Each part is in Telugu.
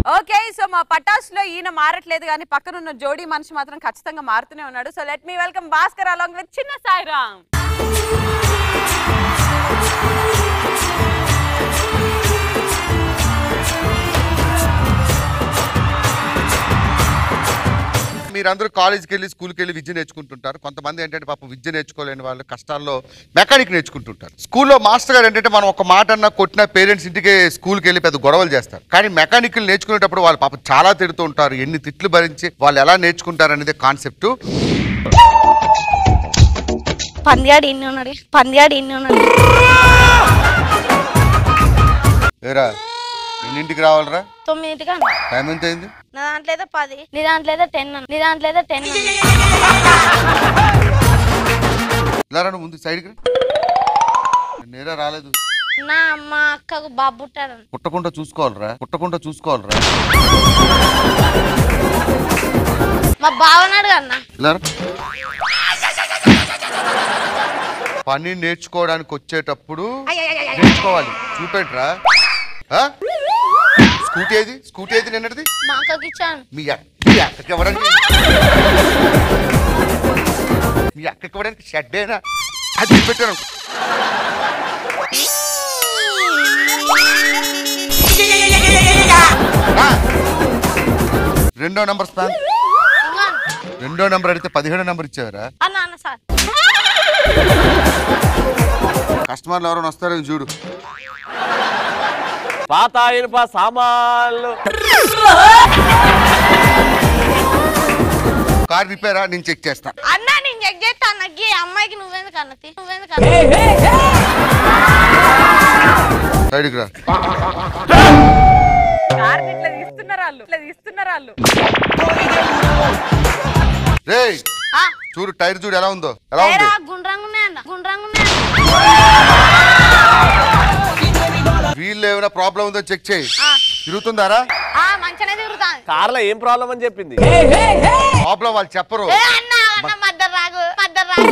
ఓకే సో మా పటాస్ లో ఈయన మారట్లేదు కానీ పక్కన ఉన్న జోడీ మనిషి మాత్రం ఖచ్చితంగా మారుతూనే ఉన్నాడు so let me welcome Bhaskar along with చిన్న సాయిరామ్ మీరందరూ కాలేజీకి వెళ్ళి స్కూల్కి వెళ్ళి విద్య నేర్చుకుంటుంటారు కొంతమంది ఏంటంటే పాపం విద్య నేర్చుకోలేని వాళ్ళు కష్టాల్లో మెకానిక్ నేర్చుకుంటుంటారు స్కూల్లో మాస్టర్ గారు ఏంటంటే మనం ఒక మాట అన్న కొట్టిన పేరెంట్స్ ఇంటికి స్కూల్కి వెళ్ళి పెద్ద గొడవలు చేస్తారు కానీ మెకానికల్ నేర్చుకునేటప్పుడు వాళ్ళు పాపం చాలా తిడుతూ ఉంటారు ఎన్ని తిట్లు భరించి వాళ్ళు ఎలా నేర్చుకుంటారు అనేది కాన్సెప్ట్ పందియాడు ఇన్ని ఉన్నాడు పందియాడు ఇన్ని ఉన్నాడు ఏరా ఎన్నింటికి రావాలరా తొమ్మిదింటికి అన్న టైం ఎంత అయింది నా దాంట్లో అయితే పది నీ దాంట్లో అయితే టెన్ అన్న నీ దాంట్లో అయితే టెన్ అన్న ఇలా రా నువ్వు ముందు సైడ్కి నేరా రాలేదు నా అమ్మ అక్కకు బాబు పుట్టాడు అన్న. పుట్టకుండా చూసుకోవాలరా పుట్టకుండా చూసుకోవాలరా మా బావనాడు అన్న ఇలా రా. పని నేర్చుకోవడానికి వచ్చేటప్పుడు నేర్చుకోవాలి చూపెట్రా ఆ? స్కూటీ ఏది స్కూటీ ఏది నిన్నటిది మా అక్కకి ఇచ్చాను మీ అక్క- మీ అక్కకి ఇవ్వడానికి మీ అక్కకి ఇవ్వడానికి షెడ్డేనా అది చూపెట్టాను ఆ. రెండో నంబర్ స్పాన్ ఇంకా అన్న. రెండో నంబర్ అడిగితే పదిహేడో నంబర్ ఇచ్చావరా అన్న అన్న సార్ కస్టమర్లు ఎవరైనా వస్తారని చూడు పాత ఇనుప సామాన్లు కార్ రిపేరా నేను చెక్ చేస్తా అన్న నేను చెక్ చేస్తా అన్నకి ఈ అమ్మాయికి నువ్వెందుకు అన్నతి నువ్వెందుకు అన్న సైడ్కి రా కార్ ఇట్లా తీస్తున్నారు వాళ్ళు ఇట్లా తీస్తున్నారు వాళ్ళు రేయ్ ఆ, చూడు టైర్ చూడు ఎలా ఉందో ఎలా ఉంది ఏరా, గుండ్రంగా ఉన్నాయన్న గుండ్రంగా ఉన్నాయన్న వీళ్ళు ఏమైనా ప్రాబ్లం ఉందో చెక్ చేయి ఆ, తిరుగుతుందారా ఆ, మంచిగానే తిరుగుతాను కార్లో ఏం ప్రాబ్లం అని చెప్పింది ప్రాబ్లం వాళ్ళు చెప్పరు ఏ అన్న అన్న మద్దరు రాగు మద్దరు రాగు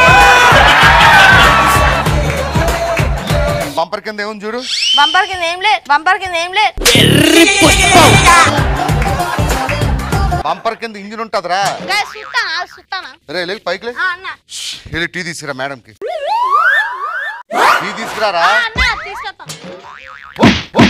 బంపర్ కింద ఏముంది చూడు బంపర్ కింద ఏం లేదు బంపర్ కింద ఏం లేదు బంపర్ కింద ఇంజిన్ ఉంటుందిరా గా చూస్తానా చూస్తానా రే వెళ్ళి పైకి లే ఆ, అన్న వెళ్ళి టీ తీసుకురా మేడంకి టీ తీసుకురారా ఆ, అన్న తీసుకొస్తాను ఓ, ఓ.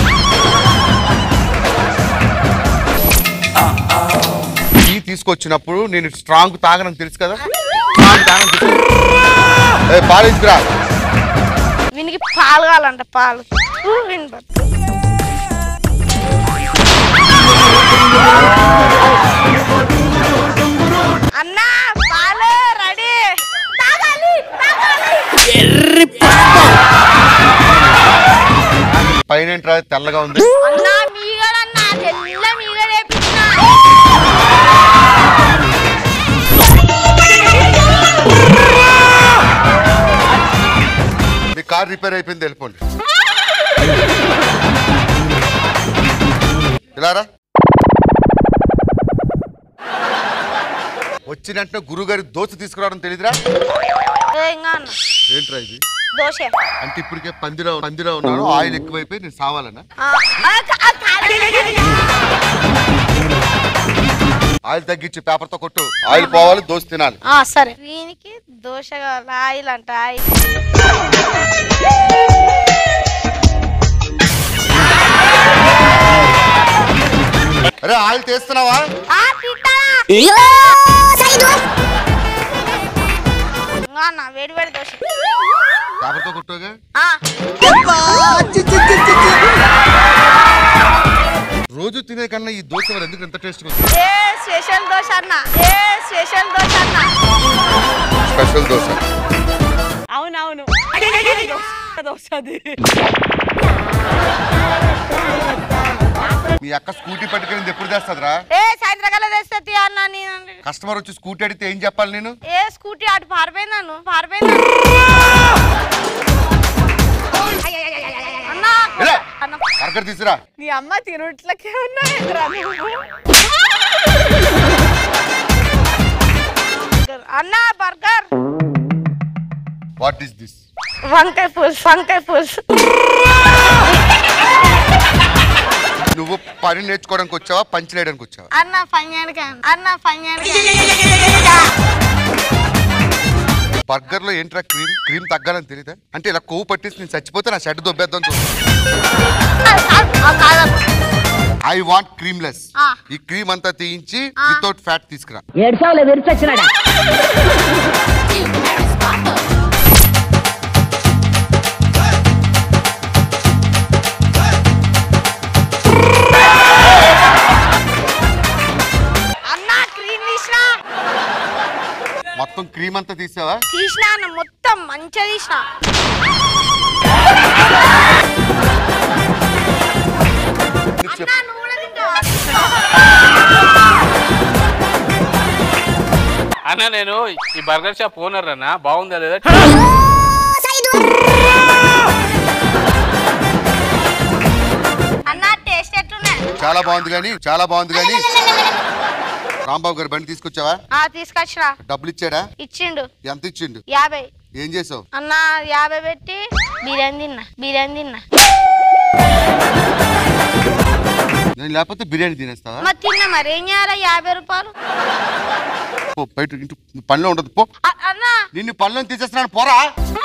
టీ తీసుకొచ్చినప్పుడు నేను స్ట్రాంగ్ తాగనని తెలుసు కదా స్ట్రాంగ్ తాగనని తెలుసు ఏ పాలు తీసుకురా వీనికి పాలు కావాలంట పాలు ఊ, వీని పాలు. అన్న పాలు రెడీ తాగాలి తాగాలి పైన ఏంట్రా తెల్లగా ఉంది అన్న మీగడన్న తెల్ల మీగడ వేపించిన మీ కార్ రిపేర్ అయిపోయింది వెళ్ళిపోండి ఇలారా వచ్చినట్టు గురుగారి దోశ తీసుకురావడం తెలియదురా ఏ, ఇంకా అన్న ఏంట్రా ఇది దోశ అంటే ఇప్పటికే పందిలో పందిలో ఉన్నాను ఆయిల్ ఎక్కువైపోయి నేను సావాలన్నా ఆ, ఆ, కా- ఆ, కాదు. ఆయిల్ తగ్గించి పేపర్తో కొట్టు ఆయిల్ పోవాలి దోశ తినాలి ఆ, సరే దీనికి దోశ కావాలి ఆయిల్ అంట ఆయిల్ అరే ఆయిల్ తీస్తున్నావా ఆ, తింటానా? ఇంకా అన్న వేడి వేడి దోశ పేపర్తో కొట్టుగా ఆ, రోజు తినే కన్నా ఈ దోశ మరి ఎందుకు ఎంత టేస్ట్ ఉంది ఏ స్పెషల్ దోశ అన్న ఏ స్పెషల్ దోశ అన్న స్పెషల్ దోశ అవునవును దోశ అది మీ అక్క స్కూటీ పట్టుకెళ్ళింది ఎప్పుడు తెస్తుందిరా ఏ సాయంత్రకాల తెస్తుంది అన్న నేను కస్టమర్ వచ్చి స్కూటీ అడిగితే ఏం చెప్పాలి నేను ఏ స్కూటీ అటు పారిపోయిందాను పారిపోయిందాను అన్న ఇలా. అన్న బర్గర్ తీసురా నీ అమ్మ తినుట్లకే ఉన్నాయంట్రా నువ్వు అన్న బర్గర్ వాట్ ఈస్ దిస్ వంకాయ పులుసు వంకాయ పులుసు నువ్వు ప- పని నేర్చుకోవడానికి వచ్చావా పంచి వేయడానికి వచ్చావా అన్న పనియానికి అన్న పనియానికి బర్గర్ లో ఏంట్రా క్రీమ్ క్రీమ్ తగ్గాలని తెలియదా అంటే ఇలా కొవ్వు పట్టేసి నేను చచ్చిపోతే నా షర్ట్ దొబ్బేద్దాం ఐ వాంట్ క్రీమ్లెస్ ఆ. ఈ క్రీమ్ అంతా తీయించి వితౌట్ ఫ్యాట్ తీసుకురా ఏడ్చావులే విరిచొచ్చినాడా అన్న క్రీమ్ తీసిన మొత్తం క్రీమ్ అంతా తీసావా తీసిన అన్న మొత్తం మంచిగా తీసిన అన్న నువ్వు కూడా తింటావా? అన్న నేను ఈ బర్గర్ షాప్ ఓనర్ అన్న బాగుందా లేదా అన్న టేస్ట్ ఎట్లున్నాయి చాలా బాగుంది కానీ చాలా బాగుంది కానీ రాంబాబు గారు బండి తీసుకొచ్చావా ఆ తీసుకొచ్చిరా డబ్బులు ఇచ్చాడా ఇచ్చిండు ఎంత ఇచ్చిండు యాభై ఏం చేసావు అన్న యాభై పెట్టి బిర్యానీ తిన్నా బిర్యానీ తిన్నా నేను లేకపోతే బిర్యానీ తినేస్తావా మరి తిన్నా మరి ఏం చేయాలి యాభై రూపాయలు పో బయట ఇంటి పనిలో ఉండదు పో అ- అన్న నిన్ను పనిలో తీసేస్తున్నాను పోరా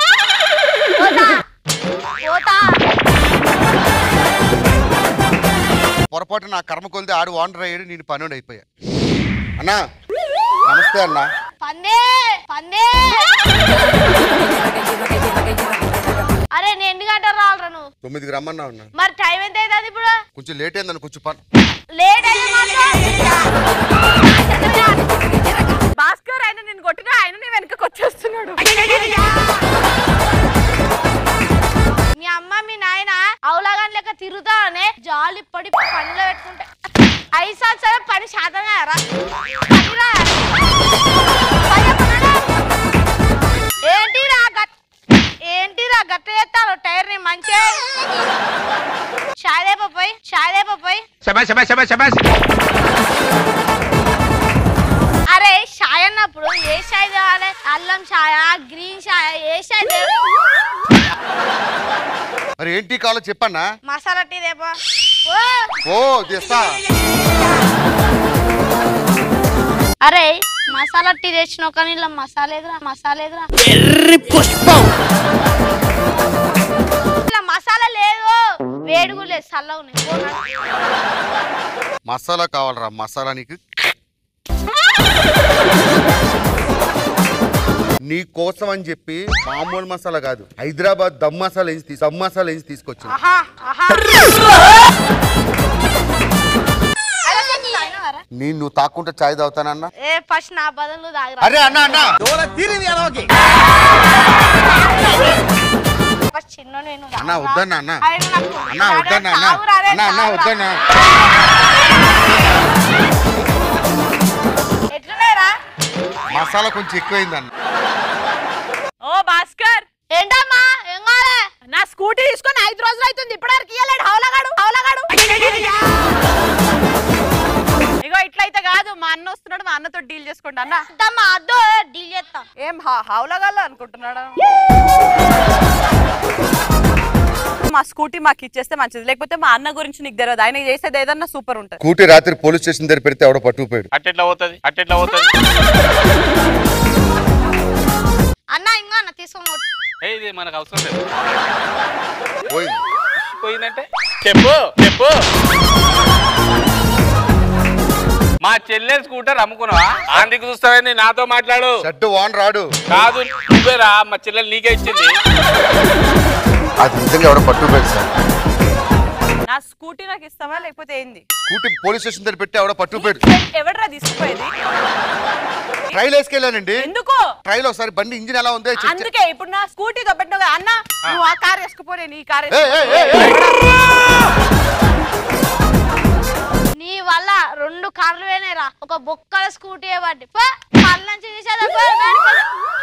పోతా పొరపాటు నా కర్మ కొలితే ఆడు వాండర్ అయ్యాడు నేను పనుడు అయిపోయా అన్నా నమస్తే అన్నా పందే పందే అరే నేను ఎన్ని గంటలు రావాలరా నువ్వు తొమ్మిదికి రమ్మన్నా ఉన్నా మరి టైం ఎంత అవుతుంది ఇప్పుడు కొంచెం లేట్ అయిందని కొంచెం పని లేట్ అయింది మాత్రం. భాస్కర్ ఆయన నేను కొట్టినా ఆయన నీ వెనకకి వచ్చేస్తున్నాడు మీ అమ్మ మీ నాయన అవులాగాని లెక్క తిరుగుతానే జాలి పడి పనిలో పెట్టుకుంటే ఐదు సంవత్సరాలు పని శాతం రా ఏంటిరా గట్ ఏంటిరా గట్ట చేస్తాను టైర్ ని మంచి షాదే పోయి షాదే పోయి అరే షాయ్ అన్నప్పుడు ఏ షాయ్ కావాలి అల్లం షాయ గ్రీన్ షాయ ఏ షాయ్ తేవాలి? మరి ఏంటి కావాలో చెప్పన్నా మసాలా టీ దేపో ఓ తెస్తా అరే మసాలా టీ తెచ్చినావు కానీ ఇలా మసాలా ఎదురా మసాలా ఎదురా ఇలా మసాలా లేదు వేడుగు లేదు చల్ల ఉన్నాయి పో రా. మసాలా కావాలరా మసాలా నీకు నీ కోసం అని చెప్పి మామూలు మసాలా కాదు హైదరాబాద్ దమ్ మసాలా వేసి తీసు దమ్ మసాలా వేసి తీసుకొచ్చింది ఆహా ఆహా అరే, కొంచెం తాగినావారా? నేను నువ్వు తాక్కుంటే చాయ్ తాగుతానన్నా ఏ ఫస్ట్ నా బదులు తాగరా అరే అన్న అన్న ఫస్ట్ చిన్న నేను అన్న వద్దన్న అన్న అరే, నాకు అన్న వద్దన్న అన్న తాగురా, అరే, అన్న అన్న తాగురా. వద్దన్న ఎట్లున్నాయిరా మసాలా కొంచెం ఎక్కువైందన్న ఓ భాస్కర్ ఏంటమ్మా ఏం కావాలి నా స్కూటీ తీసుకొని ఐదు రోజులు అవుతుంది ఇప్పటివరకు ఇయ్యలేడు హౌలగాడు హౌలగాడు ఇగో ఇట్లయితే కాదు మా అన్న వస్తున్నాడు మా అన్నతో డీల్ చేసుకోండి అన్న అద్దమ్మా అద్దు డీల్ చేస్తాం ఏం హా- హౌలగాళ్ళు అనుకుంటున్నాడా మా స్కూటీ మాకు ఇచ్చేస్తే మంచిది లేకపోతే మా అన్న గురించి నీకు తెలియదు ఆయన చేసేది ఏదన్నా సూపర్ ఉంటుంది కూటి రాత్రి పోలీస్ స్టేషన్ దగ్గర పెడితే ఎవడో పట్టుకుపోయాడు అట్టెట్లా పోతుంది అట్టెట్లా పోతుంది అన్న ఇంకా అన్న తీసుకో ఏ ఇది మనకు అవసరం లేదు పోయింది పోయిందంటే చెప్పు చెప్పు మా చెల్లె స్కూటర్ అమ్ముకున్నావా ఆందికి చూస్తావేంది నాతో మాట్లాడు షర్ట్ వాన్ రాడు కాదు నువ్వేరా మా చెల్లెలు నీకే ఇచ్చింది అది నిజంగా ఎవడో పట్టుకుపోయాడు సార్ నా స్కూటీ నాకు ఇస్తావా లేకపోతే ఏంది స్కూటీ పోలీస్ స్టేషన్ దగ్గర పెట్టి ఎవడో పట్టుకుపోయాడు ఎవడరా తీసుకుపోయేది ట్రైల్ వేసుకెళ్ళానండి ఎందుకు ట్రైల్ ఒకసారి బండి ఇంజిన్ ఎలా ఉంది చెక్ చే- అందుకే ఇప్పుడు నా స్కూటీ దొబ్బెట్టినావు కదా అన్న నువ్వు ఆ కార్ వేసుకుపో నేను ఈ కార్ ఏయ్, ఏయ్, ఏయ్, ఏయ్. నీ వల్ల రెండు కార్లు పోయినాయిరా ఒక బొక్కల స్కూటీ పట్టి పో కళ్ళ నుంచి తీసేదా పో, బయటికి పో.